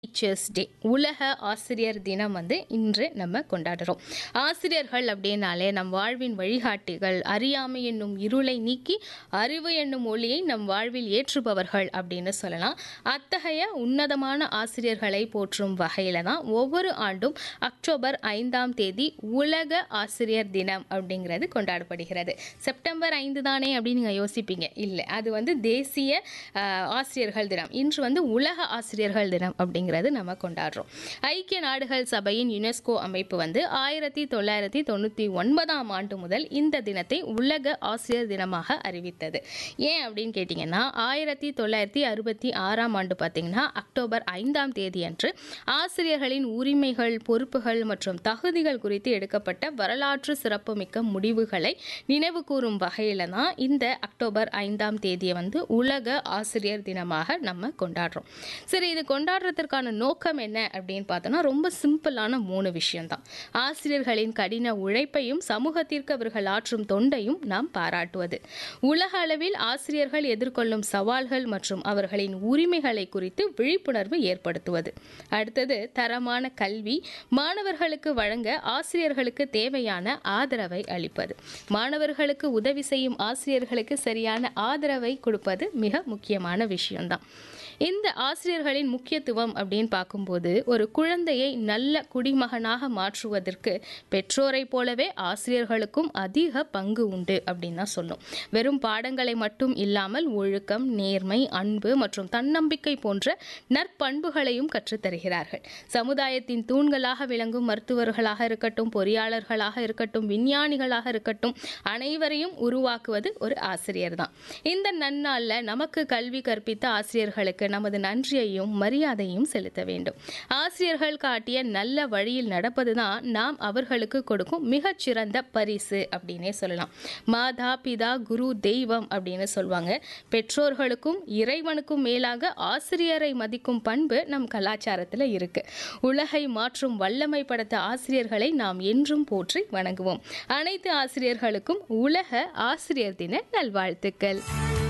teachers day உலக ஆசிரியர் தினம் வந்து இன்று நம்ம கொண்டாடுறோம் ஆசிரியர்கள் அப்படின்னாலே நம் வாழ்வின் வழிகாட்டிகள் அறியாமை என்னும் இருளை நீக்கி அறிவு என்னும் ஒளியை நம் வாழ்வில் ஏற்றுபவர்கள் அப்படின்னு சொல்லலாம் அத்தகைய உன்னதமான ஆசிரியர்களை போற்றும் வகையில தான் ஒவ்வொரு ஆண்டும் அக்டோபர் ஐந்தாம் தேதி உலக ஆசிரியர் தினம் அப்படிங்கிறது கொண்டாடப்படுகிறது செப்டம்பர் ஐந்து தானே அப்படின்னு நீங்கள் யோசிப்பீங்க இல்லை அது வந்து தேசிய ஆஹ், ஆசிரியர்கள் தினம் இன்று வந்து உலக ஆசிரியர்கள் தினம் அப்படிங்கிறது நம்ம கொண்டாடுறோம் ஐக்கிய நாடுகள் சபையின் யுனெஸ்கோ அமைப்பு வந்து ஆயிரத்தி தொள்ளாயிரத்தி தொண்ணூற்றி ஒன்பதாம் ஆண்டு முதல் இந்த தினத்தை உலக ஆசிரியர் தினமாக அறிவித்தது ஏன் அப்படின்னு கேட்டிங்கன்னா ஆயிரத்தி தொள்ளாயிரத்தி அறுபத்தி ஆறாம் ஆண்டு பார்த்தீங்கன்னா அக்டோபர் ஐந்தாம் தேதி அன்று ஆசிரியர்களின் உரிமைகள் பொறுப்புகள் மற்றும் தகுதிகள் குறித்து எடுக்கப்பட்ட வரலாற்று சிறப்புமிக்க முடிவுகளை நினைவு கூறும் வகையில் தான் இந்த அக்டோபர் ஐந்தாம் தேதியை வந்து உலக ஆசிரியர் தினமாக நம்ம கொண்டாடுறோம் சரி இது கொண்டாடுறதற்கான நோக்கம் என்ன அப்படின்னு பார்த்தோம்னா ரொம்ப சிம்பிளான மூணு விஷயம்தான் ஆசிரியர்களின் கடின உழைப்பையும் சமூகத்திற்கு அவர்கள் ஆற்றும் தொண்டையும் நாம் பாராட்டுவது உலக அளவில் ஆசிரியர்கள் எதிர்கொள்ளும் சவால்கள் மற்றும் அவர்களின் உரிமைகளை குறித்து விழிப்புணர்வு ஏற்படுத்துவது அடுத்தது தரமான கல்வி மாணவர்களுக்கு வழங்க ஆசிரியர்களுக்கு தேவையான ஆதரவை அளிப்பது மாணவர்களுக்கு உதவி செய்யும் ஆசிரியர்களுக்கு சரியான ஆதரவை கொடுப்பது மிக முக்கியமான விஷயம்தான் இந்த ஆசிரியர்களின் முக்கியத்துவம் அப்படின்னு பார்க்கும்போது ஒரு குழந்தையை நல்ல குடிமகனாக மாற்றுவதற்கு பெற்றோரை போலவே ஆசிரியர்களுக்கும் அதிக பங்கு உண்டு அப்படின்னு தான் சொல்லும் வெறும் பாடங்களை மட்டும் இல்லாமல் ஒழுக்கம் நேர்மை அன்பு மற்றும் தன்னம்பிக்கை போன்ற நற்பண்புகளையும் கற்றுத்தருகிறார்கள் சமுதாயத்தின் தூண்களாக விளங்கும் மருத்துவர்களாக இருக்கட்டும் பொறியாளர்களாக இருக்கட்டும் விஞ்ஞானிகளாக இருக்கட்டும் அனைவரையும் உருவாக்குவது ஒரு ஆசிரியர் தான் இந்த நன்னாளில் நமக்கு கல்வி கற்பித்த ஆசிரியர்களுக்கு நமது நன்றியையும் மரியாதையும் செலுத்த வேண்டும் ஆசிரியர்கள் காட்டிய நல்ல வழியில் நடப்பதுதான் நாம் அவர்களுக்கு கொடுக்கும் மிகச்சிறந்த பரிசு அப்படின்னே சொல்லலாம் மாதா பிதா குரு தெய்வம் அப்படின்னு சொல்லுவாங்க பெற்றோர்களுக்கும் இறைவனுக்கும் மேலாக ஆசிரியரை மதிக்கும் பண்பு நம் கலாச்சாரத்தில் இருக்கு உலகை மாற்றும் வல்லமை படைத்த ஆசிரியர்களை நாம் என்றும் போற்றி வணங்குவோம் அனைத்து ஆசிரியர்களுக்கும் உலக ஆசிரியர் தின நல்வாழ்த்துக்கள்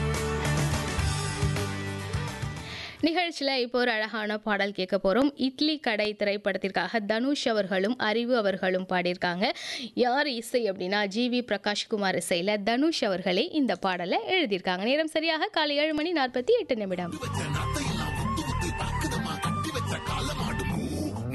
நிகழ்ச்சியில் இப்போ ஒரு அழகான பாடல் கேட்க போகிறோம் இட்லி கடை திரைப்படத்திற்காக தனுஷ் அவர்களும் அறிவு அவர்களும் பாடியிருக்காங்க யார் இசை அப்படின்னா ஜிவி பிரகாஷ்குமார் இசையில் தனுஷ் அவர்களே இந்த பாடலை எழுதியிருக்காங்க நேரம் சரியாக காலை ஏழு மணி நாற்பத்தி எட்டு நிமிடம்